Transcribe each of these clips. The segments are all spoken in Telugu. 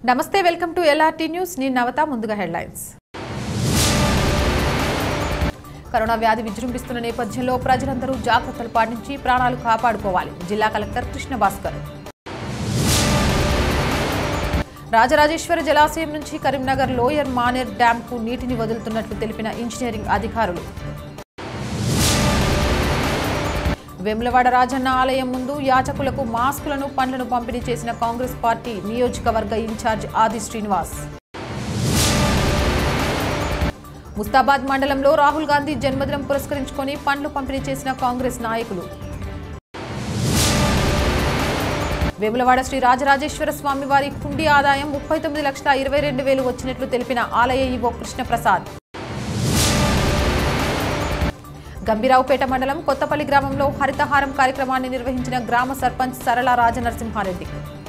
నమస్తే వెల్కమ్ టు ఎల్ఆర్టీ న్యూస్ నేను నవత ముందుగా హెడ్లైన్స్ కరోనా వ్యాధి విజృంభిస్తున్న నేపథ్యంలో ప్రజలందరూ జాగ్రత్తలు పాటించి ప్రాణాలు కాపాడుకోవాలి జిల్లా కలెక్టర్ కృష్ణ భాస్కర్ రాజరాజేశ్వర జలాశయం నుంచి కరీంనగర్ లోయర్ మానేర్ డ్యాంకు నీటిని వదులుతున్నట్లు తెలిపిన ఇంజనీరింగ్ అధికారులు వేములవాడ రాజన్న ఆలయం ముందు యాచకులకు మాస్కులను పండ్లను పంపిణీ చేసిన కాంగ్రెస్ పార్టీ నియోజకవర్గ ఇన్ఛార్జ్ ఆది శ్రీనివాస్ ముస్తాబాద్ మండలంలో రాహుల్ గాంధీ జన్మదినం పురస్కరించుకొని పండ్లు పంపిణీ చేసిన కాంగ్రెస్ నాయకులు వేములవాడ శ్రీ రాజరాజేశ్వర స్వామి వారి హుండీ ఆదాయం ముప్పై తొమ్మిది లక్షల ఇరవై రెండు వేలు వచ్చినట్లు తెలిపిన ఆలయ ఈవో కృష్ణప్రసాద్ గంభీరావుపేట మండలం కొత్తపల్లి గ్రామంలో హరితహారం కార్యక్రమాన్ని నిర్వహించిన గ్రామ సర్పంచ్ సరళ రాజనరసింహారెడ్డి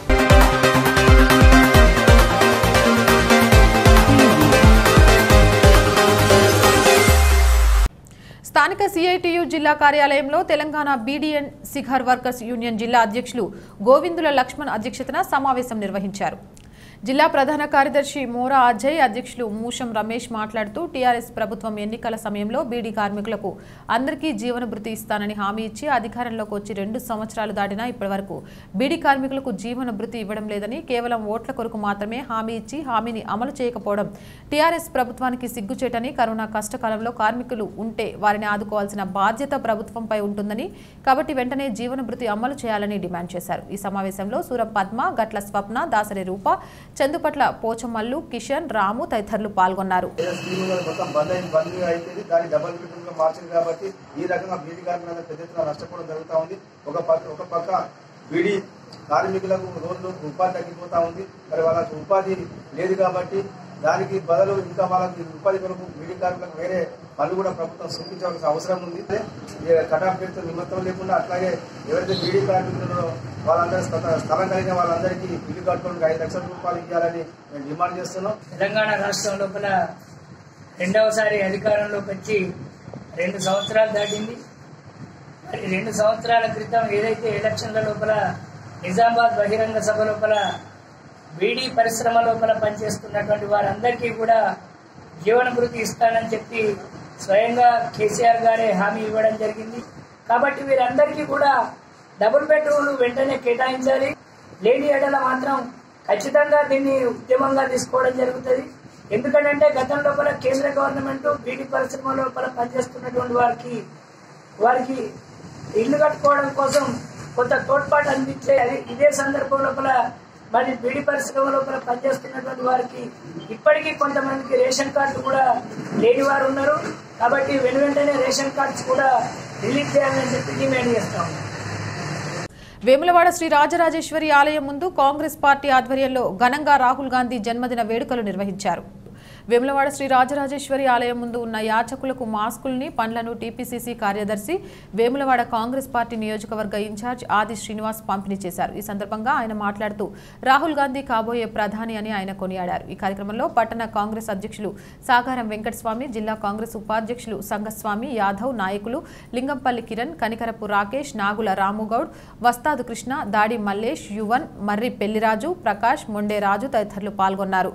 స్థానిక సిఐటియు జిల్లా కార్యాలయంలో తెలంగాణ బీడీఎన్ సిఖర్ వర్కర్స్ యూనియన్ జిల్లా అధ్యక్షులు గోవిందుల లక్ష్మణ్ అధ్యక్షతన సమావేశం నిర్వహించారు జిల్లా ప్రధాన కార్యదర్శి మోరా అజయ్ అధ్యక్షులు మూషం రమేష్ మాట్లాడుతూ టీఆర్ఎస్ ప్రభుత్వం ఎన్నికల సమయంలో బీడీ కార్మికులకు అందరికీ జీవన భృతి ఇస్తానని హామీ ఇచ్చి అధికారంలోకి వచ్చి రెండు సంవత్సరాలు దాటినా ఇప్పటివరకు బీడీ కార్మికులకు జీవన భృతి ఇవ్వడం లేదని కేవలం ఓట్ల కొరకు మాత్రమే హామీ ఇచ్చి హామీని అమలు చేయకపోవడం టీఆర్ఎస్ ప్రభుత్వానికి సిగ్గుచేటని కరోనా కష్టకాలంలో కార్మికులు ఉంటే వారిని ఆదుకోవాల్సిన బాధ్యత ప్రభుత్వంపై ఉంటుందని కాబట్టి వెంటనే జీవన భృతి అమలు చేయాలని డిమాండ్ చేశారు ఈ సమావేశంలో సూరం పద్మ గట్ల స్వప్న దాసరి రూప చందుపట్ల పోచమల్లు కిషన్ రాము తదితరులు పాల్గొన్నారు ఏ స్కీమ్ కూడా మొత్తం బంద్ అయింది బంద్ అయిపోయింది దాన్ని డబల్ బెడ్రూమ్ గా మార్చింది కాబట్టి ఈ రకంగా బీడీ కార్మికులందరూ పెద్ద ఎత్తున నష్టపోవడం జరుగుతూ ఉంది ఒక పక్క ఒక పక్క బీడీ కార్మికులకు రోజు ఉపాధి తగ్గిపోతా ఉంది మరి వాళ్ళకు ఉపాధి లేదు కాబట్టి దానికి బదులు ఇంకా వాళ్ళకి ఉపాధి కొరకు బీడీ కార్మికులకు వేరే పనులు కూడా ప్రభుత్వం సూచించవలసిన అవసరం ఉంది ఈ కటాఫ్ రేట్తో నిమిత్తం లేకుండా అట్లాగే ఎవరైతే బీడీ కార్మికులు వాళ్ళందరూ స్థల- స్థలం కలిగిన వాళ్ళందరికీ ఇల్లు కట్టుకోవడానికి ఐదు లక్షల రూపాయలు ఇవ్వాలని మేము డిమాండ్ చేస్తున్నాం తెలంగాణ రాష్ట్రం లోపల రెండవసారి అధికారంలోకి వచ్చి రెండు సంవత్సరాలు దాటింది మరి రెండు సంవత్సరాల క్రితం ఏదైతే ఎలక్షన్ల లోపల నిజామాబాద్ బహిరంగ సభ లోపల బీడీ పరిశ్రమ లోపల పనిచేస్తున్నటువంటి వారందరికీ కూడా జీవన భృతి ఇస్తానని చెప్పి స్వయంగా కేసీఆర్ గారే హామీ ఇవ్వడం జరిగింది కాబట్టి వీరందరికీ కూడా డబుల్ బెడ్రూమ్లు వెంటనే కేటాయించాలి లేని ఎడల మాత్రం ఖచ్చితంగా దీన్ని ఉద్యమంగా తీసుకోవడం జరుగుతుంది ఎందుకంటే గతం లోపల కేంద్ర గవర్నమెంట్ బీడీ పరిశ్రమ లోపల పనిచేస్తున్నటువంటి వారికి వారికి ఇల్లు కట్టుకోవడం కోసం కొంత తోడ్పాటు అందించే అది ఇదే సందర్భం లోపల మరి బీడి పరిశ్రమ లోపల పనిచేస్తున్నటువంటి వారికి ఇప్పటికీ కొంతమందికి రేషన్ కార్డు కూడా లేని వారు ఉన్నారు కాబట్టి వెను వెంటనే రేషన్ కార్డ్స్ కూడా రిలీజ్ చేయాలని చెప్పి డిమాండ్ చేస్తా ఉన్నాం వేములవాడ శ్రీ రాజరాజేశ్వరి ఆలయం ముందు కాంగ్రెస్ పార్టీ ఆధ్వర్యంలో ఘనంగా రాహుల్ గాంధీ జన్మదిన వేడుకలు నిర్వహించారు వేములవాడ శ్రీ రాజరాజేశ్వరి ఆలయం ముందు ఉన్న యాచకులకు మాస్కుల్ని పండ్లను టీపీసీసీ కార్యదర్శి వేములవాడ కాంగ్రెస్ పార్టీ నియోజకవర్గ ఇన్ఛార్జ్ ఆది శ్రీనివాస్ పంపిణీ చేశారు ఈ సందర్భంగా ఆయన మాట్లాడుతూ రాహుల్ గాంధీ కాబోయే ప్రధాని అని ఆయన కొనియాడారు ఈ కార్యక్రమంలో పట్టణ కాంగ్రెస్ అధ్యక్షులు సాగారం వెంకటస్వామి జిల్లా కాంగ్రెస్ ఉపాధ్యక్షులు సంగస్వామి యాదవ్ నాయకులు లింగంపల్లి కిరణ్ కనికరపు రాకేష్ నాగుల రాముగౌడ్ వస్తాదు కృష్ణ దాడి మల్లేష్ యువన్ మర్రి పెళ్లిరాజు ప్రకాష్ మొండే రాజు తదితరులు పాల్గొన్నారు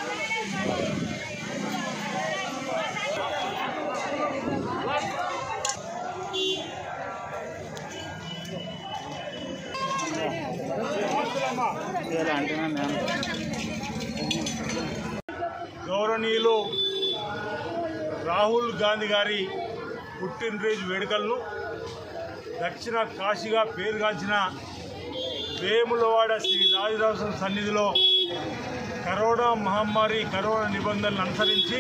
గౌరవనీయులు రాహుల్ గాంధీ గారి పుట్టినరోజు వేడుకలను దక్షిణ కాశీగా పేరుగాంచిన వేములవాడ శ్రీ రాజరాజం సన్నిధిలో కరోనా మహమ్మారి కరోనా నిబంధనలు అనుసరించి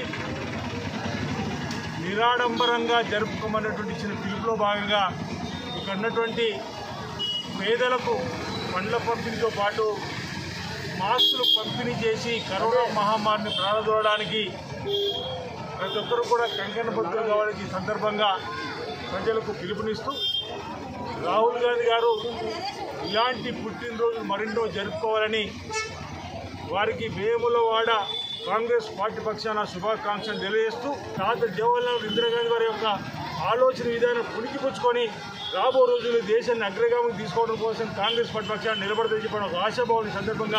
నిరాడంబరంగా జరుపుకోమన్నటువంటి ఇచ్చిన పిలుపులో భాగంగా ఇక్కడ ఉన్నటువంటి పేదలకు పండ్ల పంపిణీతో పాటు మాస్కులు పంపిణీ చేసి కరోనా మహమ్మారిని ప్రారంభించడానికి ప్రతి ఒక్కరు కూడా కంకణబద్ధులు కావాలని ఈ సందర్భంగా ప్రజలకు పిలుపునిస్తూ రాహుల్ గాంధీ గారు ఇలాంటి పుట్టినరోజు మరెన్నో జరుపుకోవాలని వారికి వేములవాడ కాంగ్రెస్ పార్టీ పక్షాన శుభాకాంక్షలు తెలియజేస్తూ తాత జవహర్లాల్ ఇందిరాగాంధీ వారి యొక్క ఆలోచన విధానం పుణికిపుచ్చుకొని రాబో రోజుల్లో దేశాన్ని అగ్రగామికి తీసుకోవడం కోసం కాంగ్రెస్ పార్టీ పక్షాన్ని నిలబడదని చెప్పిన ఒక ఆశాభావం ఈ సందర్భంగా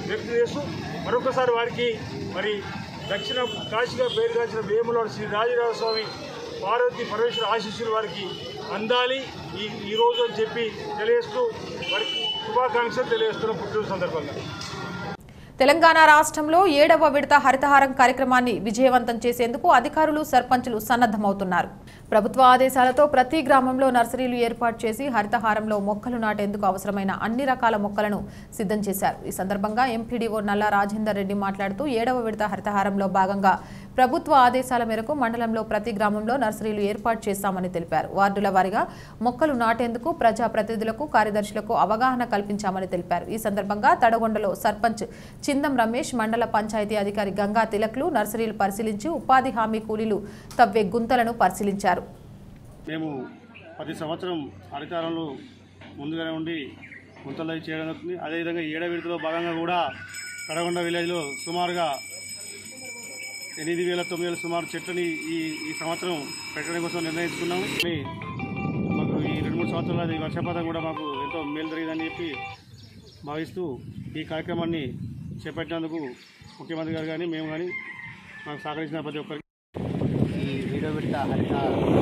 వ్యక్తం చేస్తూ మరొకసారి వారికి మరి దక్షిణ కాశీగా పేరుగాంచిన వేముల శ్రీ రాజరాజ స్వామి పార్వతి పరమేశ్వర ఆశీస్సులు వారికి అందాలి ఈ ఈ రోజు అని చెప్పి తెలియజేస్తూ వారికి శుభాకాంక్షలు తెలియజేస్తున్న పుట్టిన సందర్భంగా తెలంగాణ రాష్ట్రంలో ఏడవ విడత హరితహారం కార్యక్రమాన్ని విజయవంతం చేసేందుకు అధికారులు సర్పంచులు సన్నద్ధమవుతున్నారు ప్రభుత్వ ఆదేశాలతో ప్రతి గ్రామంలో నర్సరీలు ఏర్పాటు చేసి హరితహారంలో మొక్కలు నాటేందుకు అవసరమైన అన్ని రకాల మొక్కలను సిద్ధం చేశారు ఈ సందర్భంగా ఎంపీడీఓ నల్లా రాజేందర్ రెడ్డి మాట్లాడుతూ ఏడవ విడత హరితహారంలో భాగంగా ప్రభుత్వ ఆదేశాల మేరకు మండలంలో ప్రతి గ్రామంలో నర్సరీలు ఏర్పాటు చేశామని తెలిపారు వార్డుల వారీగా మొక్కలు నాటేందుకు ప్రజా ప్రతినిధులకు కార్యదర్శులకు అవగాహన కల్పించామని తెలిపారు ఈ సందర్భంగా తడగొండలో సర్పంచ్ చిందం రమేష్ మండల పంచాయతీ అధికారి గంగా తిలక్లు నర్సరీలు పరిశీలించి ఉపాధి హామీ కూలీలు తవ్వే గుంతలను పరిశీలించారు మేము ప్రతి సంవత్సరం హరితారంలో ముందుగానే ఉండి గుంతలు చేయడం జరుగుతుంది అదేవిధంగా ఈ ఏడవ విడతలో భాగంగా కూడా కడగొండ విలేజ్లో సుమారుగా ఎనిమిది వేల తొమ్మిది వేల సుమారు చెట్లని ఈ ఈ సంవత్సరం పెట్టడం కోసం నిర్ణయించుకున్నాము కానీ మాకు ఈ రెండు మూడు సంవత్సరాల ఈ వర్షపాతం కూడా మాకు ఎంతో మేలు జరిగిందని చెప్పి భావిస్తూ ఈ కార్యక్రమాన్ని చేపట్టినందుకు ముఖ్యమంత్రి గారు కానీ మేము కానీ మాకు సహకరించిన ప్రతి ఒక్కరికి ఈ వీడియో విడత హరిత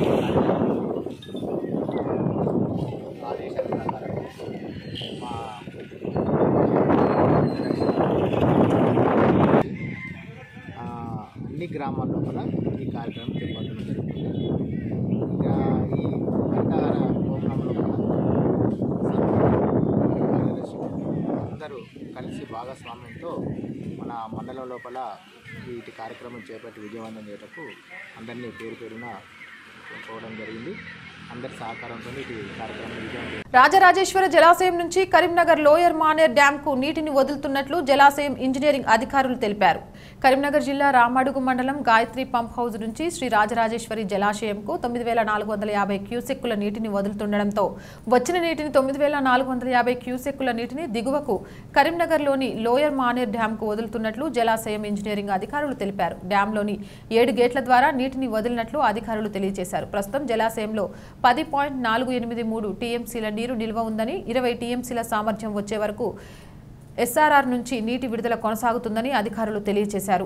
ఆదేశాల ప్రకారం మా ఆ, అన్ని గ్రామాల్లో కూడా ఈ కార్యక్రమం చేపట్టడం జరుగుతుంది ఇక ఈ హరితహార ప్రోగ్రాంలో కూడా కార్యదర్శి అందరూ కలిసి భాగస్వామ్యంతో మన మండలం లోపల వీటి కార్యక్రమం చేపట్టి విజయవంతం చేయటకు అందరినీ పేరు పేరున కోవడం జరిగింది అందరి సహకారంతో ఇటు కార్యక్రమం విజయవంతం రాజరాజేశ్వర జలాశయం నుంచి కరీంనగర్ లోయర్ మానేర్ డ్యాం కు నీటిని వదులుతున్నట్లు జలాశయం ఇంజనీరింగ్ అధికారులు తెలిపారు కరీంనగర్ జిల్లా రామడుగు మండలం గాయత్రి పంప్ హౌస్ నుంచి శ్రీ రాజరాజేశ్వరి జలాశయంకు తొమ్మిది వేల నాలుగు వందల యాభై క్యూసెక్కుల నీటిని వదులుతుండటంతో వచ్చిన నీటిని తొమ్మిది వేల నాలుగు వందల యాభై క్యూసెక్కుల నీటిని దిగువకు కరీంనగర్లోని లోయర్ మానేర్ డ్యాంకు వదులుతున్నట్లు జలాశయం ఇంజనీరింగ్ అధికారులు తెలిపారు డ్యాంలోని ఏడు గేట్ల ద్వారా నీటిని వదిలినట్లు అధికారులు తెలియజేశారు ప్రస్తుతం జలాశయంలో పది పాయింట్ నాలుగు ఎనిమిది మూడు టీఎంసీల నీరు నిల్వ ఉందని ఇరవై టీఎంసీల సామర్థ్యం వచ్చే వరకు ఎస్ఆర్ఆర్ నుంచి నీటి విడుదల కొనసాగుతుందని అధికారులు తెలియజేశారు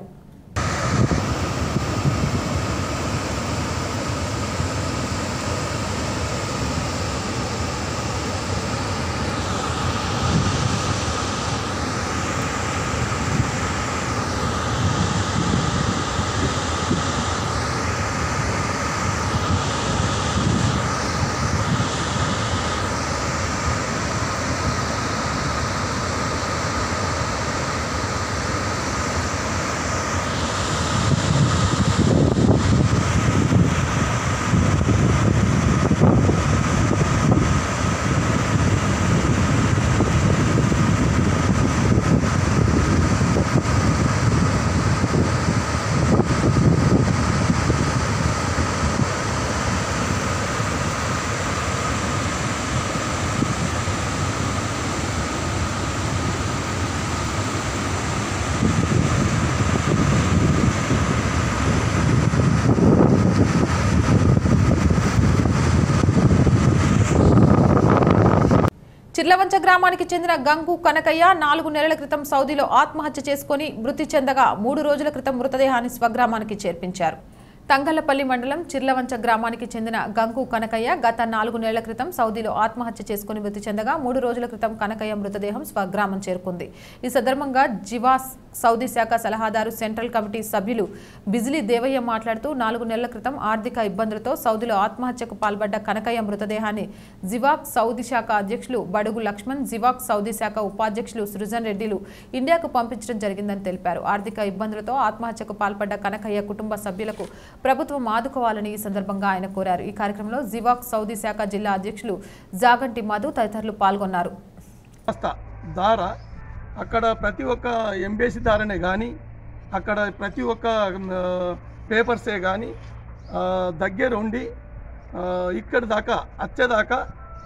చిర్లవంచ గ్రామానికి చెందిన గంగు కనకయ్య నాలుగు నెలల క్రితం సౌదీలో ఆత్మహత్య చేసుకుని మృతి చెందగా మూడు రోజుల క్రితం మృతదేహాన్ని స్వగ్రామానికి చేర్పించారు తంగళ్లపల్లి మండలం చిర్లవంచ గ్రామానికి చెందిన గంగు కనకయ్య గత నాలుగు నెలల క్రితం సౌదీలో ఆత్మహత్య చేసుకుని మృతి చెందగా మూడు రోజుల క్రితం కనకయ్య మృతదేహం స్వగ్రామం చేరుకుంది ఈ సందర్భంగా జివాస్ సౌదీ శాఖ సలహాదారు సెంట్రల్ కమిటీ సభ్యులు బిజిలీ దేవయ్య మాట్లాడుతూ నాలుగు నెలల క్రితం ఆర్థిక ఇబ్బందులతో సౌదీలో ఆత్మహత్యకు పాల్పడ్డ కనకయ్య మృతదేహాన్ని జివాక్ సౌదీ శాఖ అధ్యక్షులు బడుగు లక్ష్మణ్ జివాక్ సౌదీ శాఖ ఉపాధ్యక్షులు సృజన్ రెడ్డిలు ఇండియాకు పంపించడం జరిగిందని తెలిపారు ఆర్థిక ఇబ్బందులతో ఆత్మహత్యకు పాల్పడ్డ కనకయ్య కుటుంబ సభ్యులకు ప్రభుత్వం ఆదుకోవాలని ఈ సందర్భంగా ఆయన కోరారు ఈ కార్యక్రమంలో జివాక్ సౌదీ శాఖ జిల్లా అధ్యక్షులు జాగంటి మధు తదితరులు పాల్గొన్నారు వ్యవస్థ ద్వారా అక్కడ ప్రతి ఒక్క ఎంబీసీ ద్వారానే కానీ అక్కడ ప్రతి ఒక్క ఆ, పేపర్సే కానీ ఆ, దగ్గర ఉండి ఆ, ఇక్కడి దాకా వచ్చేదాకా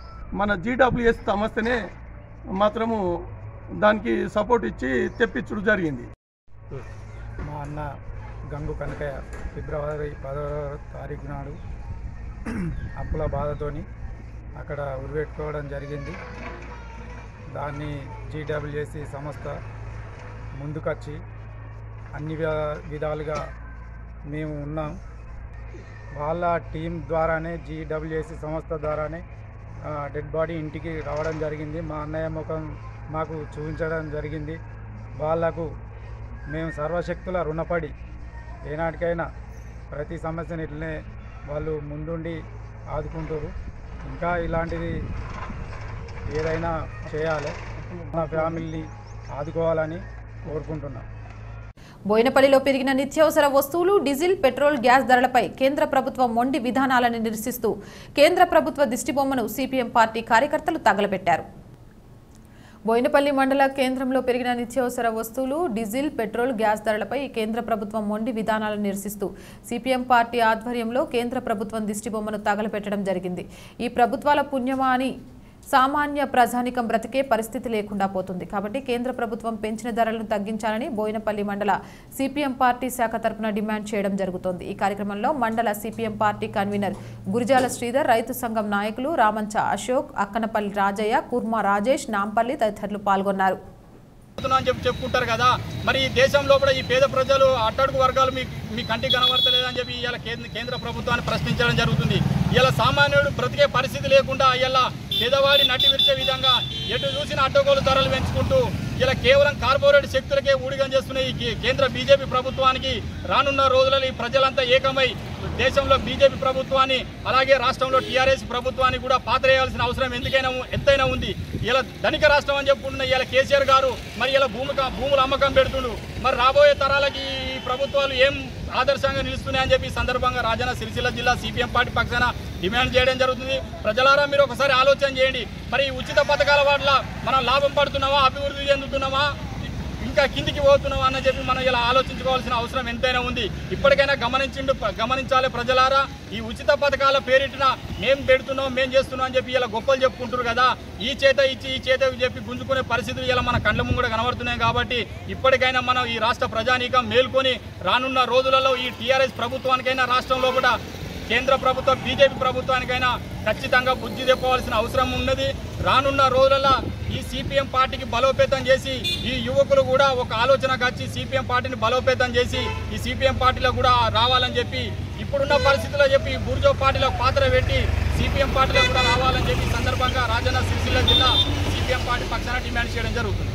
మన జీడబ్ల్యూఎస్ సంస్థనే మాత్రము దానికి సపోర్ట్ ఇచ్చి తెప్పించడం జరిగింది మా అన్న గంగు కనకయ్య ఫిబ్రవరి పదవ తారీఖు నాడు అప్పుల బాధతోని అక్కడ ఉరిపెట్టుకోవడం జరిగింది దాన్ని జీడబ్ల్యూఎస్సి సంస్థ ముందుకొచ్చి అన్ని విధా- విధాలుగా మేము ఉన్నాం వాళ్ళ టీం ద్వారానే జీడబ్ల్యూఎస్సి సంస్థ ద్వారానే ఆ, డెడ్ బాడీ ఇంటికి రావడం జరిగింది మా అన్నయ్య ముఖం మాకు చూపించడం జరిగింది వాళ్లకు మేము సర్వశక్తుల రుణపడి ఏనాటికైనా ప్రతి సమస్యని ఇట్లనే వాళ్ళు ముందుండి ఆదుకుంటారు ఇంకా ఇలాంటిది ఏదైనా చేయాలి మా ఫ్యామిలీని ఆదుకోవాలని కోరుకుంటున్నాం బోయినపల్లిలో పెరిగిన నిత్యావసర వస్తువులు డీజిల్ పెట్రోల్ గ్యాస్ ధరలపై కేంద్ర ప్రభుత్వం మొండి విధానాలను నిరసిస్తూ కేంద్ర ప్రభుత్వ దిష్టిబొమ్మను సిపిఎం పార్టీ కార్యకర్తలు తగలబెట్టారు బోయినపల్లి మండల కేంద్రంలో పెరిగిన నిత్యావసర వస్తువులు డీజిల్ పెట్రోల్ గ్యాస్ ధరలపై కేంద్ర ప్రభుత్వం మొండి విధానాలను నిరసిస్తూ సిపిఎం పార్టీ ఆధ్వర్యంలో కేంద్ర ప్రభుత్వం దిష్టిబొమ్మను తగలపెట్టడం జరిగింది ఈ ప్రభుత్వాల పుణ్యమా అని సామాన్య ప్రజానికం బ్రతికే పరిస్థితి లేకుండా పోతుంది కాబట్టి కేంద్ర ప్రభుత్వం పెంచిన ధరలను తగ్గించాలని బోయినపల్లి మండల సిపిఎం పార్టీ శాఖ తరపున డిమాండ్ చేయడం జరుగుతోంది ఈ కార్యక్రమంలో మండల CPM party convener Gurijala Sridhar రైతు సంఘం నాయకులు రామంచ అశోక్ అక్కనపల్లి రాజయ్య కుర్మా రాజేష్ నాంపల్లి తదితరులు పాల్గొన్నారు అని చెప్పి చెప్పుకుంటారు కదా మరి ఈ దేశంలో కూడా ఈ పేద ప్రజలు అట్టడుగు వర్గాలు మీ మీ కంటికి కనబడతలేదని చెప్పి ఇలా కేంద్ర కేంద్ర ప్రభుత్వాన్ని ప్రశ్నించడం జరుగుతుంది ఇలా సామాన్యుడు బ్రతికే పరిస్థితి లేకుండా ఇలా పేదవాడి నటి విరిచే విధంగా ఎటు చూసిన అడ్డగోలు ధరలు పెంచుకుంటూ ఇలా కేవలం కార్పొరేట్ శక్తులకే ఊడిగం చేస్తున్న ఈ కే- కేంద్ర బీజేపీ ప్రభుత్వానికి రానున్న రోజులలో ఈ ప్రజలంతా ఏకమై దేశంలో బీజేపీ ప్రభుత్వాన్ని అలాగే రాష్ట్రంలో టీఆర్ఎస్ ప్రభుత్వాన్ని కూడా పాత్రేయాల్సిన అవసరం ఎందుకైనా ఉ- ఎంతైనా ఉంది ఇలా ధనిక రాష్ట్రం అని చెప్పుకుంటున్న ఇలా కేసీఆర్ గారు మరి ఇలా భూమి భూముల అమ్మకం పెడుతుండు మరి రాబోయే తరాలకి ఈ ప్రభుత్వాలు ఏం ఆదర్శంగా నిలుస్తున్నాయని చెప్పి ఈ సందర్భంగా రాజన్న సిరిసిల్ల జిల్లా సిపిఎం పార్టీ పక్షాన డిమాండ్ చేయడం జరుగుతుంది ప్రజలారా మీరు ఒకసారి ఆలోచన చేయండి మరి ఈ ఉచిత పథకాల వల్ల మనం లాభం పడుతున్నామా అభివృద్ధి చెందుతున్నామా ఇంకా కిందికి పోతున్నాం అని చెప్పి మనం ఇలా ఆలోచించుకోవాల్సిన అవసరం ఎంతైనా ఉంది ఇప్పటికైనా గమనించిండు గమనించాలి ప్రజలారా ఈ ఉచిత పథకాల పేరిటిన మేం పెడుతున్నాం మేం చేస్తున్నాం అని చెప్పి ఇలా గొప్పలు చెప్పుకుంటారు కదా ఈ చేత ఇచ్చి ఈ చేత చెప్పి గుంజుకునే పరిస్థితులు ఇలా మన కళ్ళ ముంగడ కనబడుతున్నాయి కాబట్టి ఇప్పటికైనా మనం ఈ రాష్ట్ర ప్రజానీకం మేల్కొని రానున్న రోజులలో ఈ టీఆర్ఎస్ ప్రభుత్వానికైనా రాష్ట్రంలో కూడా కేంద్ర ప్రభుత్వం బీజేపీ ప్రభుత్వానికైనా ఖచ్చితంగా బుద్ధి తెప్పవలసిన అవసరం ఉన్నది రానున్న రోజులలో ఈ సిపిఎం పార్టీకి బలోపేతం చేసి ఈ యువకులు కూడా ఒక ఆలోచనకు వచ్చి సిపిఎం పార్టీని బలోపేతం చేసి ఈ సిపిఎం పార్టీలో కూడా రావాలని చెప్పి ఇప్పుడున్న పరిస్థితుల్లో చెప్పి బుర్జో పార్టీలో పాత్ర పెట్టి సిపిఎం పార్టీలో కూడా రావాలని చెప్పి ఈ సందర్భంగా రాజన్న సిరిసిల్ల జిల్లా సిపిఎం పార్టీ పక్షాన డిమాండ్ చేయడం జరుగుతుంది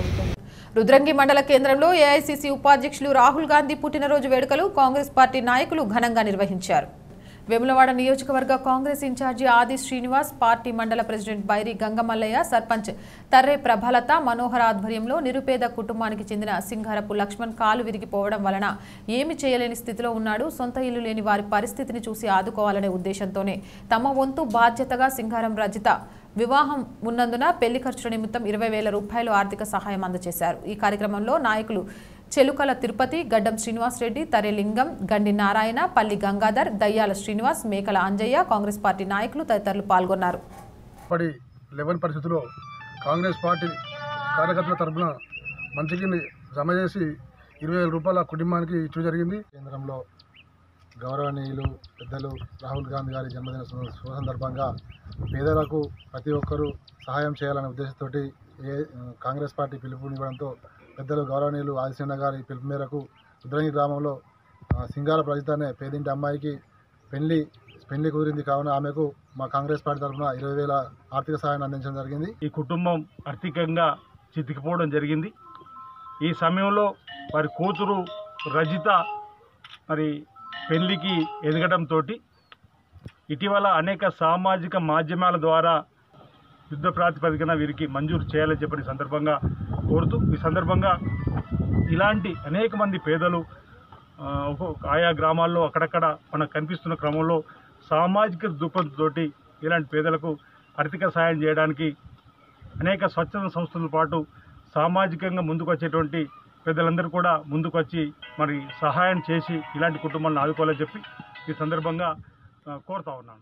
రుద్రంగి మండల కేంద్రంలో ఏఐసిసి ఉపాధ్యక్షులు రాహుల్ గాంధీ పుట్టినరోజు వేడుకలు కాంగ్రెస్ పార్టీ నాయకులు ఘనంగా నిర్వహించారు వెములవాడ నియోజకవర్గ Congress incharge Adi Srinivas party మండల ప్రెసిడెంట్ బైరి గంగమల్లయ్య సర్పంచ్ తర్రే ప్రభలత మనోహర్ ఆధ్వర్యంలో నిరుపేద కుటుంబానికి చెందిన సింగారపు లక్ష్మణ్ కాలు విరిగిపోవడం వలన ఏమి చేయలేని స్థితిలో ఉన్నాడు సొంత ఇల్లు లేని వారి పరిస్థితిని చూసి ఆదుకోవాలనే ఉద్దేశంతోనే తమ వంతు బాధ్యతగా సింగారం రజిత వివాహం ఉన్నందున పెళ్లి ఖర్చుల నిమిత్తం ఇరవై వేల రూపాయలు ఆర్థిక సహాయం అందజేశారు ఈ కార్యక్రమంలో నాయకులు చెలుకల తిరుపతి గడ్డం శ్రీనివాస్ రెడ్డి తరెలింగం గండి నారాయణ పల్లి గంగాధర్ దయ్యాల శ్రీనివాస్ మేకల అంజయ్య కాంగ్రెస్ పార్టీ నాయకులు తదితరులు పాల్గొన్నారు పడి లెవెన్ పరిస్థితిలో కాంగ్రెస్ పార్టీ కార్యకర్తల తరఫున మంచికి జమ చేసి ఇరవై వేల రూపాయల కుటుంబానికి ఇచ్చడం జరిగింది కేంద్రంలో గౌరవనీయులు పెద్దలు రాహుల్ గాంధీ గారి జన్మదిన సు- శుభ సందర్భంగా పేదలకు ప్రతి ఒక్కరూ సహాయం చేయాలనే ఉద్దేశంతో ఏ కాంగ్రెస్ పార్టీ పిలుపునివ్వడంతో పెద్దలు గౌరవనీయులు ఆదిశన్న గారి పిలుపు మేరకు రుద్రంగి గ్రామంలో ఆ, సింగార ప్రజిత అనే పేదింటి అమ్మాయికి పెళ్లి పెళ్లి కుదిరింది కావున ఆమెకు మా కాంగ్రెస్ పార్టీ తరఫున ఇరవై వేల ఆర్థిక సహాయాన్ని అందించడం జరిగింది ఈ కుటుంబం ఆర్థికంగా చితికిపోవడం జరిగింది ఈ సమయంలో వారి కూతురు రజిత మరి పెళ్లికి ఎదగడంతో ఇటీవల అనేక సామాజిక మాధ్యమాల ద్వారా యుద్ధ ప్రాతిపదికన వీరికి మంజూరు చేయాలని చెప్పిన ఈ సందర్భంగా కోరుతూ ఈ సందర్భంగా ఇలాంటి అనేక మంది పేదలు ఆ, ఒక్కొక్క ఆయా గ్రామాల్లో అక్కడక్కడ మనకు కనిపిస్తున్న క్రమంలో సామాజిక దృక్పథంతో ఇలాంటి పేదలకు ఆర్థిక సహాయం చేయడానికి అనేక స్వచ్ఛంద సంస్థలతో పాటు సామాజికంగా ముందుకు వచ్చేటువంటి పెద్దలందరూ కూడా ముందుకు వచ్చి మరి సహాయం చేసి ఇలాంటి కుటుంబాలను ఆదుకోవాలని చెప్పి ఈ సందర్భంగా ఆ, కోరుతా ఉన్నాను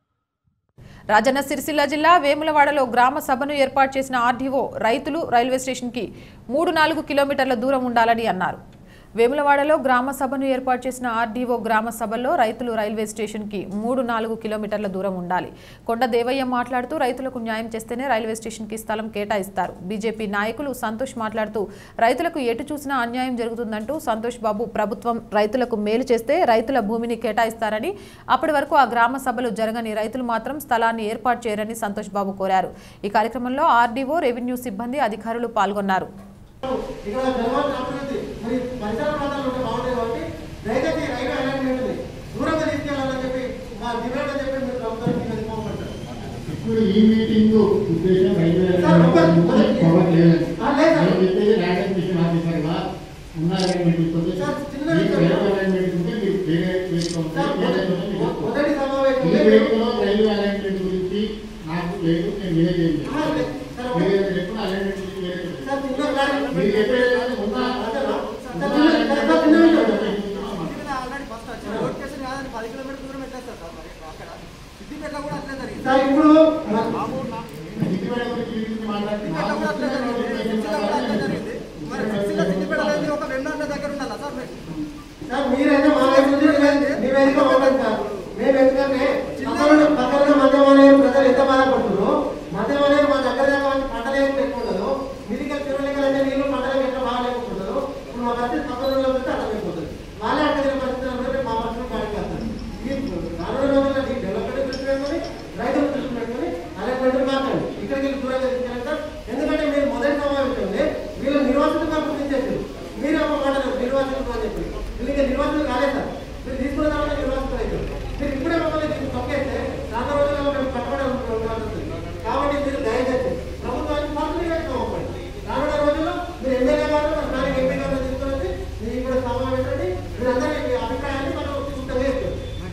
రాజన్న సిరిసిల్ల జిల్లా వేములవాడలో గ్రామ సభను ఏర్పాటు చేసిన ఆర్డీఓ రైతులు రైల్వే స్టేషన్కి మూడు నాలుగు కిలోమీటర్ల దూరం ఉండాలని అన్నారు వేములవాడలో గ్రామ సభను ఏర్పాటు చేసిన ఆర్డీఓ గ్రామ సభలో రైతులు రైల్వే స్టేషన్కి మూడు నాలుగు కిలోమీటర్ల దూరం ఉండాలి కొండ దేవయ్య మాట్లాడుతూ రైతులకు న్యాయం చేస్తేనే రైల్వే స్టేషన్కి స్థలం కేటాయిస్తారు బీజేపీ నాయకులు సంతోష్ మాట్లాడుతూ రైతులకు ఎటు చూసినా అన్యాయం జరుగుతుందంటూ సంతోష్ బాబు ప్రభుత్వం రైతులకు మేలు చేస్తే రైతుల భూమిని కేటాయిస్తారని అప్పటి వరకు ఆ గ్రామ సభలు జరగని రైతులు మాత్రం స్థలాన్ని ఏర్పాటు చేయరని సంతోష్ బాబు కోరారు ఈ కార్యక్రమంలో ఆర్డీఓ రెవెన్యూ సిబ్బంది అధికారులు పాల్గొన్నారు ఇక్కడ జనవరి అభివృద్ధి మరి పరిసర ప్రాంతాలు ఉంటే బాగుంటాయి కాబట్టి దయచేసి రైల్వే అలైన్మెంట్ ఉంది దూరంగా తీసుకెళ్లాలని చెప్పి మా డిమాండ్ అని చెప్పి మీరు ప్రభుత్వానికి వెళ్ళిపోమంటారు ఇప్పుడు ఈ మీటింగ్ ఉద్దేశం రైల్వే సార్, ఒక్క- పవర్ లేదండి ఆ, లేదు సార్. నేను చెప్పేది ల్యాండ్ మిషన్ ఆఫీసర్గా ఉన్న అలైన్మెంట్ తోటి చిన్న మీకు విషయం. రైల్వే అలైన్మెంట్ ఉంటే మీరు వేరే వేసుకోండి సార్, ఏదైనా ఉంటే మీరు మొ- మొదటి ఈ సమావేశంలో వేదికలో రైల్వే అలైన్మెంట్ గురించి నాకు లేదు నేను మీరే చేయండి ఆ, లేదు. సార్, మీరు ఒక- ఏదైనా చెప్పిన అలైన్మెంట్ గురించి వేరే చెప్పండి. సార్, చిన్న క్లారిటీ. మీరు చెప్పేది ఏదైనా ఉందా? సార్, సార్, ఉన్న సార్, alignment సార్, సార్, చిన్న విషయం. గురించి సార్ ఇప్పుడు సిద్దిపేట గురించి ఈ గురించి మాట్లాడుతున్నా సార్ మీరైతే మా వైపు నుంచి నివే- నివేదిక ఇవ్వండి సార్ మేము ఎందుకంటే పక్కన పక్కన మధ్యమాలయం ప్రజలు ఎంత బాధపడుతున్నారో మధ్యమాలయం మా దగ్గర దాకా వచ్చి పంట లేకుండా ఎక్కువ ఉండదు మిరికల్ చెరువులకి అయితే నీళ్లు పంటలకు ఎట్లా బాగా లేకుంటుందో ఇప్పుడు మా పరిస్థితి పక్కన ఊళ్ళో ఉంటే అట్లా అయిపోతుంది వాళ్ళే అక్కడ పరిస్థితులు ఉంటే మా పరిస్థితులు బాగా కాదు ఈ రానున్న రోజుల్లో ఈ డెవలప్మెంట్ దృష్టి పెట్టుకొని రైతులు దృష్టి పెట్టుకొని అలాంటి మాట్లాడండి ఇక్కడికి వెళ్ళి దూరంగా తీసుకెళ్ళండి సార్ ఎందుకంటే మీరు మొదటి సమావేశంలో వీళ్ళు నిర్వాసితంగా గుర్తించేసారు మీరు ఒక మాట చెప్పారు, నిర్వాసితులు అని చెప్పి వీళ్ళు ఇంకా నిర్వాసితులు కాలేదు సార్ మీరు తీసుకున్న తర్వాత నిర్వాసితులు అవుతారు మీరు ఇప్పుడే మమ్మల్ని దీన్ని తొక్కేస్తే రానున్న రోజుల్లో మేము కట్టుబడి ఉండాల్సి వస్తుంది కాబట్టి మీరు దయచేసి ప్రభుత్వానికి ఫస్ట్ నివేదిక ఇవ్వండి రానున్న రోజుల్లో మీరు ఎమ్మెల్యే గారు మన స్థానిక ఎంపీ గారు తీసుకుని మీరు ఇక్కడ సమావేశండి మీరందరూ మీ అభిప్రాయాన్ని మనం సూక్తంగా చెప్తారు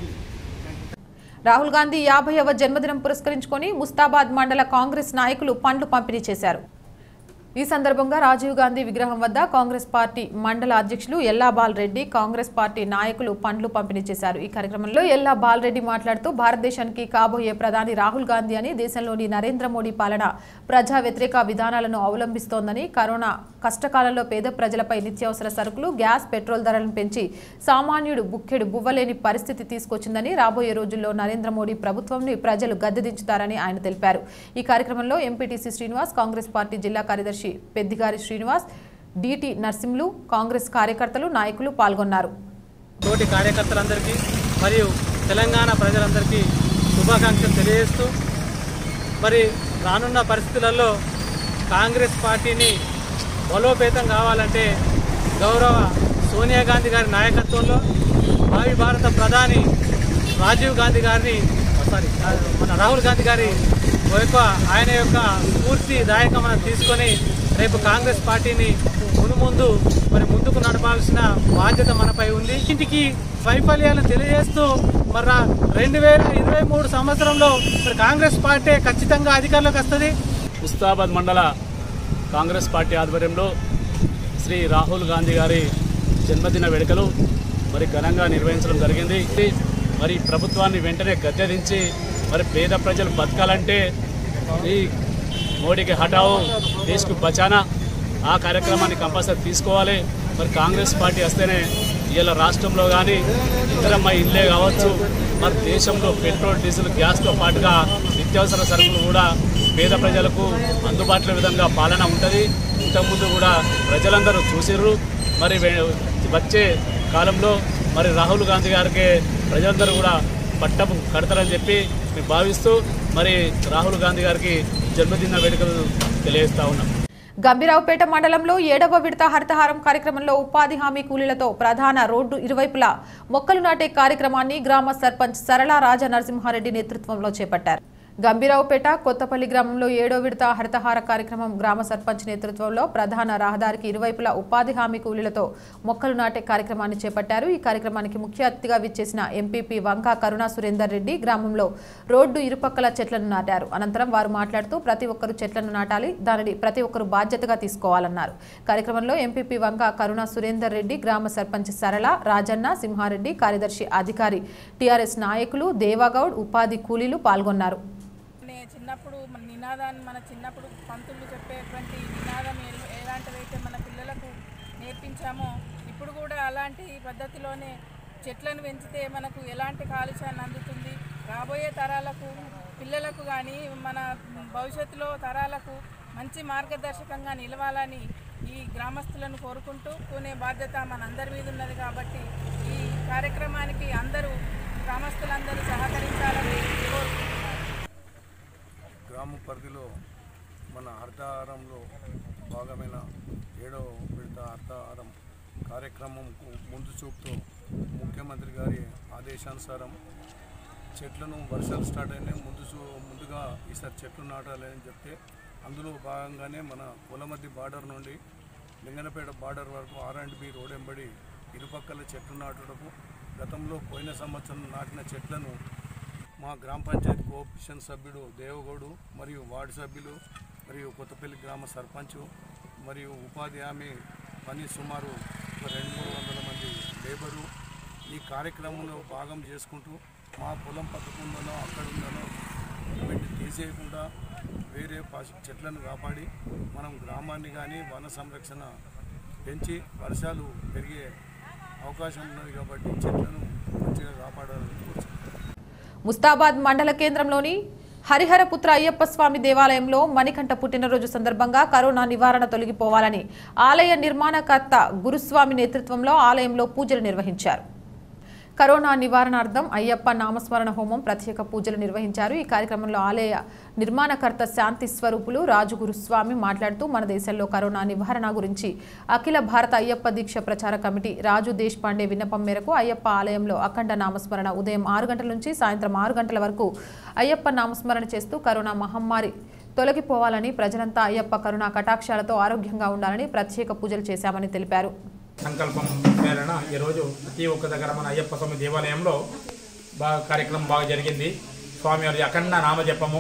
రాహుల్ గాంధీ యాభైవ జన్మదినం పురస్కరించుకొని ముస్తాబాద్ మండల కాంగ్రెస్ నాయకులు పండ్లు పంపిణీ చేశారు ఈ సందర్భంగా రాజీవ్ గాంధీ విగ్రహం వద్ద కాంగ్రెస్ పార్టీ మండల అధ్యక్షులు ఎల్లా బాలరెడ్డి కాంగ్రెస్ పార్టీ నాయకులు పండ్లు పంపిణీ చేశారు ఈ కార్యక్రమంలో ఎల్లా బాలరెడ్డి మాట్లాడుతూ భారతదేశానికి కాబోయే ప్రధాని రాహుల్ గాంధీ అని దేశంలోని నరేంద్ర మోడీ పాలన ప్రజా వ్యతిరేక విధానాలను అవలంబిస్తోందని కరోనా కష్టకాలంలో పేద ప్రజలపై నిత్యావసర సరుకులు గ్యాస్ పెట్రోల్ ధరలను పెంచి సామాన్యుడు బుక్కెడు బువ్వలేని పరిస్థితి తీసుకొచ్చిందని రాబోయే రోజుల్లో నరేంద్ర మోడీ ప్రభుత్వంని ప్రజలు గద్దెదించుతారని ఆయన తెలిపారు ఈ కార్యక్రమంలో ఎంపీటీసీ శ్రీనివాస్ కాంగ్రెస్ పార్టీ జిల్లా కార్యదర్శి పెద్దిగారి శ్రీనివాస్ డిటి నర్సింలు కాంగ్రెస్ కార్యకర్తలు నాయకులు పాల్గొన్నారు తోటి కార్యకర్తలందరికీ మరియు తెలంగాణ ప్రజలందరికీ శుభాకాంక్షలు తెలియజేస్తూ మరి రానున్న పరిస్థితులలో కాంగ్రెస్ పార్టీని బలోపేతం కావాలంటే గౌరవ సోనియా గాంధీ గారి నాయకత్వంలో భావి భారత ప్రధాని రాజీవ్ గాంధీ గారిని సారీ మన రాహుల్ గాంధీ గారి యొక్క ఆయన యొక్క స్ఫూర్తి దాయకం మనం తీసుకొని రేపు కాంగ్రెస్ పార్టీని మునుముందు మరి ముందుకు నడపాల్సిన బాధ్యత మనపై ఉంది ఇంటికి వైఫల్యాలను తెలియజేస్తూ మరి రెండు వేల ఇరవై మూడు సంవత్సరంలో మరి కాంగ్రెస్ పార్టీ ఖచ్చితంగా అధికారంలోకి వస్తుంది ముస్తాబాద్ మండల కాంగ్రెస్ పార్టీ ఆధ్వర్యంలో శ్రీ రాహుల్ గాంధీ గారి జన్మదిన వేడుకలు మరి ఘనంగా నిర్వహించడం జరిగింది మరి ప్రభుత్వాన్ని వెంటనే గద్దెదించి మరి పేద ప్రజలు బతకాలంటే ఈ మోడీకి హఠావో దేశ్కు బచానా ఆ కార్యక్రమాన్ని కంపల్సరీ తీసుకోవాలి మరి కాంగ్రెస్ పార్టీ వస్తేనే ఇలా రాష్ట్రంలో కానీ ఇతరమ్మ ఇల్లే కావచ్చు మరి దేశంలో పెట్రోల్ డీజిల్ గ్యాస్తో పాటుగా నిత్యావసర సరుకులు కూడా పేద ప్రజలకు అందుబాటులో విధంగా పాలన ఉంటుంది ఇంతకుముందు కూడా ప్రజలందరూ చూసిర్రు మరి వే- వచ్చే కాలంలో మరి రాహుల్ గాంధీ గారికి ప్రజలందరూ కూడా పట్టం కడతారని చెప్పి మేము భావిస్తూ మరి రాహుల్ గాంధీ గారికి జన్మదిన వేడుకలు తెలియజేస్తా ఉన్నాం గంభీరావుపేట మండలంలో ఏడవ విడత హరితహారం కార్యక్రమంలో ఉపాధి హామీ కూలీలతో ప్రధాన రోడ్డు ఇరువైపులా మొక్కలు నాటే కార్యక్రమాన్ని గ్రామ సర్పంచ్ సరళ రాజ నరసింహారెడ్డి నేతృత్వంలో చేపట్టారు గంభీరావుపేట కొత్తపల్లి గ్రామంలో ఏడో విడత హరితహార కార్యక్రమం గ్రామ సర్పంచ్ నేతృత్వంలో ప్రధాన రహదారికి ఇరువైపులా ఉపాధి హామీ కూలీలతో మొక్కలు నాటే కార్యక్రమాన్ని చేపట్టారు ఈ కార్యక్రమానికి ముఖ్య అతిథిగా విచ్చేసిన ఎంపీపీ వంకా కరుణా సురేందర్ రెడ్డి గ్రామంలో రోడ్డు ఇరుపక్కల చెట్లను నాటారు అనంతరం వారు మాట్లాడుతూ ప్రతి ఒక్కరూ చెట్లను నాటాలి దానిని ప్రతి ఒక్కరూ బాధ్యతగా తీసుకోవాలన్నారు కార్యక్రమంలో ఎంపీపీ వంక కరుణా సురేందర్ రెడ్డి గ్రామ సర్పంచ్ సరళ రాజన్న సింహారెడ్డి కార్యదర్శి అధికారి టీఆర్ఎస్ నాయకులు దేవాగౌడ్ ఉపాధి కూలీలు పాల్గొన్నారు నే చిన్నప్పుడు మన నినాదాన్ని మన చిన్నప్పుడు పంతులు చెప్పేటువంటి నినాదం ఏ- ఎలాంటిదైతే మన పిల్లలకు నేర్పించామో ఇప్పుడు ఇప్పుడు కూడా అలాంటి పద్ధతిలోనే చెట్లను పెంచితే మనకు ఎలాంటి కాలుష్యాన్ని అందుతుంది రాబోయే తరాలకు పిల్లలకు కానీ మన భవిష్యత్తులో తరాలకు మంచి మార్గదర్శకంగా నిలవాలని ఈ గ్రామస్తులను కోరుకుంటూ కొనే బాధ్యత మనందరి మీద ఉన్నది కాబట్టి ఈ కార్యక్రమానికి అందరూ గ్రామస్తులందరూ సహకరించాలని కోరుకుంటున్నారు గ్రామ పరిధిలో మన హరితహారంలో భాగమైన ఏడవ విడత హరితహారం కార్యక్రమంకు ముందు చూపుతూ ముఖ్యమంత్రి గారి ఆదేశానుసారం చెట్లను వర్షాలు స్టార్ట్ అయినాయి ముందు చూ- ముందుగా ఈసారి చెట్లు నాటాలి అని చెప్తే అందులో భాగంగానే మన పొలమద్ది బార్డర్ నుండి లింగనపేట బార్డర్ వరకు ఆర్ అండ్ బి రోడ్ ఎంబడి ఇరుపక్కల చెట్లు నాటడము గతంలో పోయిన సంవత్సరం నాటిన చెట్లను మా గ్రామ పంచాయతీ కోఆపరేషన్ సభ్యుడు దేవగౌడు మరియు వార్డు సభ్యులు మరియు కొత్తపల్లి గ్రామ సర్పంచ్ మరియు ఉపాధి హామీ పని సుమారు ఒక రెండు మూడు వందల మంది లేబరు ఈ కార్యక్రమంలో భాగం చేసుకుంటూ మా పొలం పక్కకుందనో అక్కడ ఉందనో వీటిని తీసేయకుండా వేరే పాశ- చెట్లను కాపాడి మనం గ్రామాన్ని కానీ వన సంరక్షణ పెంచి వర్షాలు పెరిగే అవకాశం ఉన్నది కాబట్టి చెట్లను మంచిగా కాపాడాలని కోరుతున్నాను ముస్తాబాద్ మండల కేంద్రంలోని హరిహరపుత్ర అయ్యప్ప స్వామి దేవాలయంలో మణికంఠ పుట్టినరోజు సందర్భంగా కరోనా నివారణ తొలగిపోవాలని ఆలయ నిర్మాణకర్త గురుస్వామి నేతృత్వంలో ఆలయంలో పూజలు నిర్వహించారు కరోనా నివారణార్థం అయ్యప్ప నామస్మరణ హోమం ప్రత్యేక పూజలు నిర్వహించారు ఈ కార్యక్రమంలో ఆలయ నిర్మాణకర్త శాంతి స్వరూపులు రాజు గురుస్వామి మాట్లాడుతూ మన దేశంలో కరోనా నివారణ గురించి అఖిల భారత అయ్యప్ప దీక్ష ప్రచార కమిటీ రాజు దేశపాండే విన్నపం మేరకు అయ్యప్ప ఆలయంలో అఖండ నామస్మరణ ఉదయం ఆరు గంటల నుంచి సాయంత్రం ఆరు గంటల వరకు అయ్యప్ప నామస్మరణ చేస్తూ కరోనా మహమ్మారి తొలగిపోవాలని ప్రజలంతా అయ్యప్ప కరుణా కటాక్షాలతో ఆరోగ్యంగా ఉండాలని ప్రత్యేక పూజలు చేశామని తెలిపారు సంకల్పం మేరన ఈరోజు ప్రతి ఒక్క దగ్గర మన అయ్యప్ప స్వామి దేవాలయంలో బాగా కార్యక్రమం బాగా జరిగింది స్వామివారి అఖండ నామజపము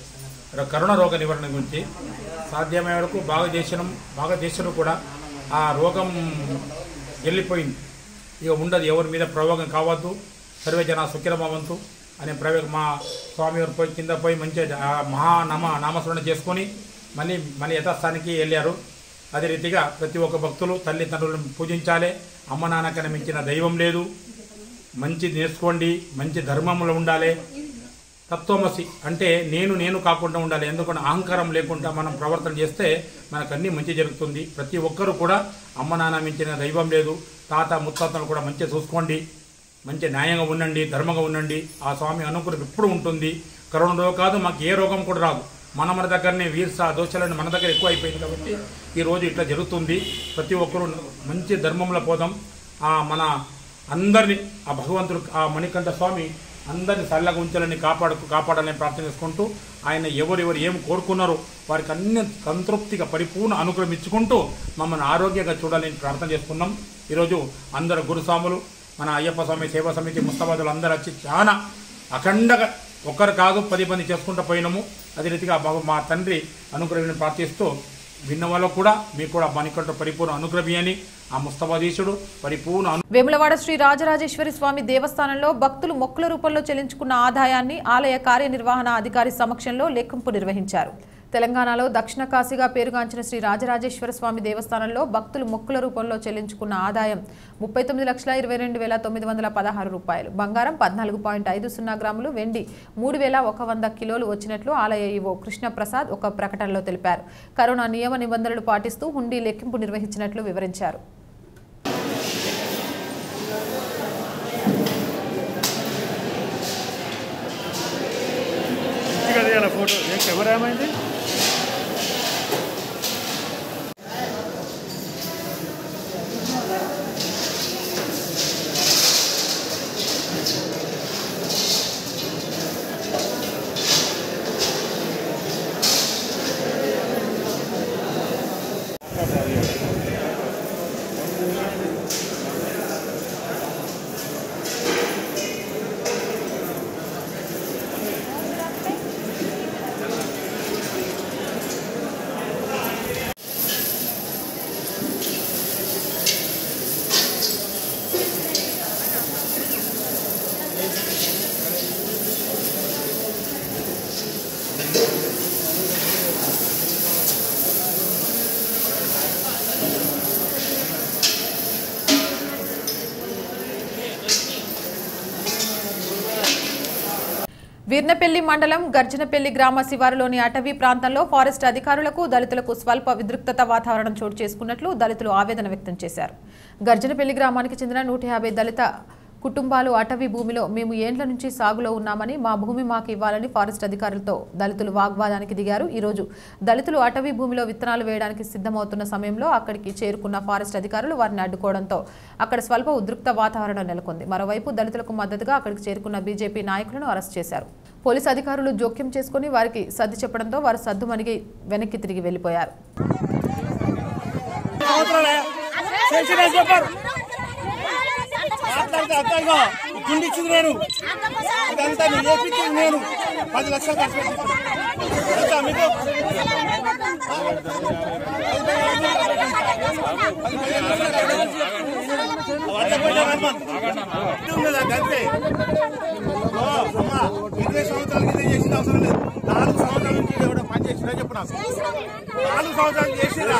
ర- కరుణ రోగ నివారణ గురించి సాధ్యమయ్యే వరకు బాగా చేసిన బాగా చేసిన కూడా ఆ రోగం వెళ్ళిపోయింది ఇక ఉండదు ఎవరి మీద ప్రయోగం కావద్దు సర్వే జన సుఖిరమవంతు అనే ప్రయోగం మా స్వామివారు పోయి కింద పోయి మంచిగా ఆ మహానామ నామస్మరణ చేసుకొని మళ్ళీ మళ్ళీ యథాస్థానికి వెళ్ళారు అదే రీతిగా ప్రతి ఒక్క భక్తులు తల్లిదండ్రులను పూజించాలి అమ్మ నాన్నకన్నా మించిన దైవం లేదు మంచి నేర్చుకోండి మంచి ధర్మంలో ఉండాలి తత్వమసి అంటే నేను నేను కాకుండా ఉండాలి ఎందుకంటే అహంకారం లేకుండా మనం ప్రవర్తన చేస్తే మనకు అన్ని మంచి జరుగుతుంది ప్రతి ఒక్కరు కూడా అమ్మ నాన్న మించిన దైవం లేదు తాత ముత్తాతలు కూడా మంచిగా చూసుకోండి మంచి న్యాయంగా ఉండండి ధర్మంగా ఉండండి ఆ స్వామి అనుగ్రహం ఎప్పుడు ఉంటుంది కరోనాలో కాదు మాకు ఏ రోగం కూడా రాదు మన మన దగ్గరనే వీర్స దోషాలని మన దగ్గర ఎక్కువ అయిపోయింది కాబట్టి ఈ రోజు ఇట్లా జరుగుతుంది ప్రతి ఒక్కరూ మంచి ధర్మంలో పోదాం ఆ మన అందరినీ ఆ భగవంతుడు ఆ మణికంఠ స్వామి అందరిని చల్లగా ఉంచాలని కాపాడు కాపాడాలని ప్రార్థన చేసుకుంటూ ఆయన ఎవరెవరు ఏం కోరుకున్నారో వారికి అన్ని సంతృప్తిగా పరిపూర్ణ అనుగ్రహం ఇచ్చుకుంటూ మమ్మల్ని ఆరోగ్యంగా చూడాలని ప్రార్థన చేసుకున్నాం ఈరోజు అందరు గురుస్వాములు మన అయ్యప్ప స్వామి సేవా సమితి ముస్తాబాదులు అందరూ వచ్చి చాలా అఖండగా ఒక్కరు కాదు పది మంది చేసుకుంటూ పోయినాము అదే రీతిగా భగ- మా తండ్రి అనుగ్రహాన్ని ప్రార్థిస్తూ విన్న వాళ్ళకు కూడా మీకు కూడా మణికంఠ పరిపూర్ణ అనుగ్రహమని ఆ ముస్తఫాధీశుడు పరిపూర్ణ అను వేములవాడ శ్రీ రాజరాజేశ్వరి స్వామి దేవస్థానంలో భక్తులు మొక్కుల రూపంలో చెల్లించుకున్న ఆదాయాన్ని ఆలయ కార్యనిర్వహణ అధికారి సమక్షంలో లెక్కింపు నిర్వహించారు తెలంగాణలో దక్షిణ కాశీగా పేరుగాంచిన శ్రీ రాజరాజేశ్వర స్వామి దేవస్థానంలో భక్తులు మొక్కుల రూపంలో చెల్లించుకున్న ఆదాయం ముప్పై తొమ్మిది లక్షల ఇరవై రెండు వేల తొమ్మిది వందల పదహారు రూపాయలు బంగారం పద్నాలుగు పాయింట్ ఐదు సున్నా గ్రాములు వెండి మూడు వేల ఒక వంద కిలోలు వచ్చినట్లు ఆలయ ఈవో కృష్ణప్రసాద్ ఒక ప్రకటనలో తెలిపారు కరోనా నియమ నిబంధనలు పాటిస్తూ హుండీ లెక్కింపు నిర్వహించినట్లు వివరించారు మంచిగా తీయాలి ఫోటో ఏం కెమెరా ఏమైంది వీర్నపల్లి మండలం గర్జనపల్లి గ్రామ శివారులోని అటవీ ప్రాంతంలో ఫారెస్ట్ అధికారులకు దళితులకు స్వల్ప విద్రుక్తత వాతావరణం చోటు చేసుకున్నట్లు దళితులు ఆవేదన వ్యక్తం చేశారు గర్జనపల్లి గ్రామానికి చెందిన నూట యాభై దళిత కుటుంబాలు అటవీ భూమిలో మేము ఏండ్ల నుంచి సాగులో ఉన్నామని మా భూమి మాకు ఇవ్వాలని ఫారెస్ట్ అధికారులతో దళితులు వాగ్వాదానికి దిగారు ఈరోజు దళితులు అటవీ భూమిలో విత్తనాలు వేయడానికి సిద్ధమవుతున్న సమయంలో అక్కడికి చేరుకున్న ఫారెస్ట్ అధికారులు వారిని అడ్డుకోవడంతో అక్కడ స్వల్ప ఉద్రిక్త వాతావరణం నెలకొంది మరోవైపు దళితులకు మద్దతుగా అక్కడికి చేరుకున్న బీజేపీ నాయకులను అరెస్ట్ చేశారు పోలీసు అధికారులు జోక్యం చేసుకుని వారికి సర్ది చెప్పడంతో వారు సద్దుమణిగి వెనక్కి తిరిగి వెళ్లిపోయారు మాట్లాడితే అర్థంగా గుండి ఇచ్చింది నేను ఇదంతా నేను చేపించింది నేను పది లక్షలు ఖర్చు పెట్టింది తెలుసా మీకు అంతే ఇరవై సంవత్సరాల కింద చేసిన అవసరం లేదు నాలుగు సంవత్సరాల నుంచి ఎవడో పని చేసినా చెప్పు నాకు నాలుగు సంవత్సరాలు చేసిరా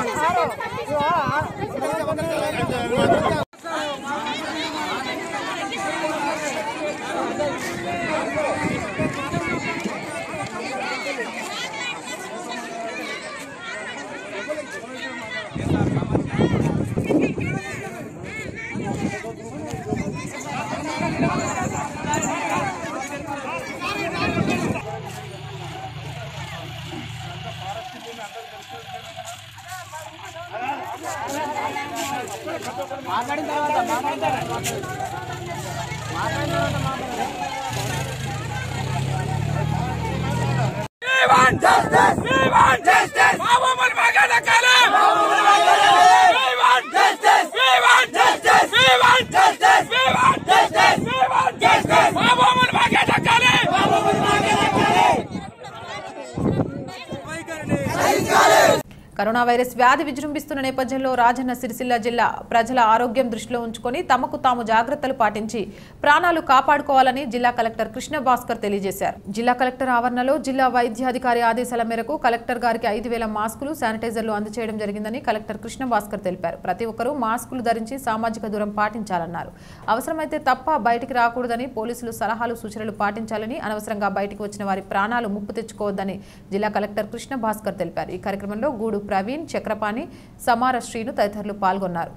మాట్లాడిన తర్వాత మాట్లాడతారా మాట్లాడిన తర్వాత కరోనా వైరస్ వ్యాధి విజృంభిస్తున్న నేపథ్యంలో రాజన్న సిరిసిల్ల జిల్లా ప్రజల ఆరోగ్యం దృష్టిలో ఉంచుకొని తమకు తాము జాగ్రత్తలు పాటించి ప్రాణాలు కాపాడుకోవాలని జిల్లా కలెక్టర్ కృష్ణ భాస్కర్ తెలియజేశారు జిల్లా కలెక్టర్ ఆవరణలో జిల్లా వైద్యాధికారి ఆదేశాల మేరకు కలెక్టర్ గారికి ఐదు వేల మాస్కులు శానిటైజర్లు అందజేయడం జరిగిందని కలెక్టర్ కృష్ణ భాస్కర్ తెలిపారు ప్రతి ఒక్కరూ మాస్కులు ధరించి సామాజిక దూరం పాటించాలన్నారు అవసరమైతే తప్ప బయటికి రాకూడదని పోలీసులు సలహాలు సూచనలు పాటించాలని అనవసరంగా బయటికి వచ్చిన వారి ప్రాణాలు ముప్పు తెచ్చుకోవద్దని జిల్లా కలెక్టర్ కృష్ణ భాస్కర్ తెలిపారు ఈ కార్యక్రమంలో గూడు ప్రవీణ్ చక్రపాణి సమార శ్రీను తదితరులు పాల్గొన్నారు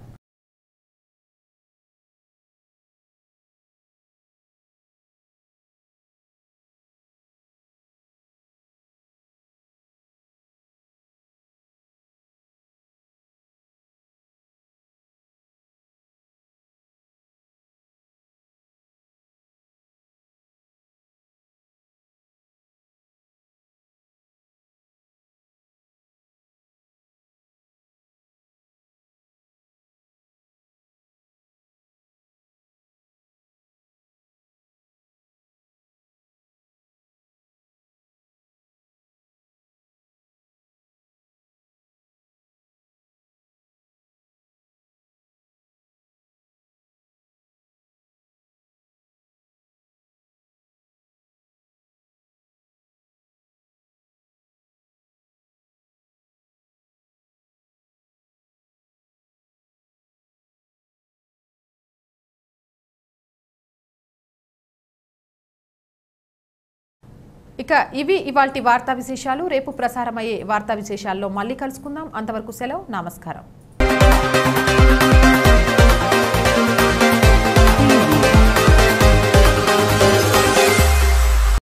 ఇక ఇవి ఇవాల్టి వార్తా విశేషాలు రేపు ప్రసారమయ్యే వార్తా విశేషాల్లో మళ్ళీ కలుసుకుందాం అంతవరకు సెలవు నమస్కారం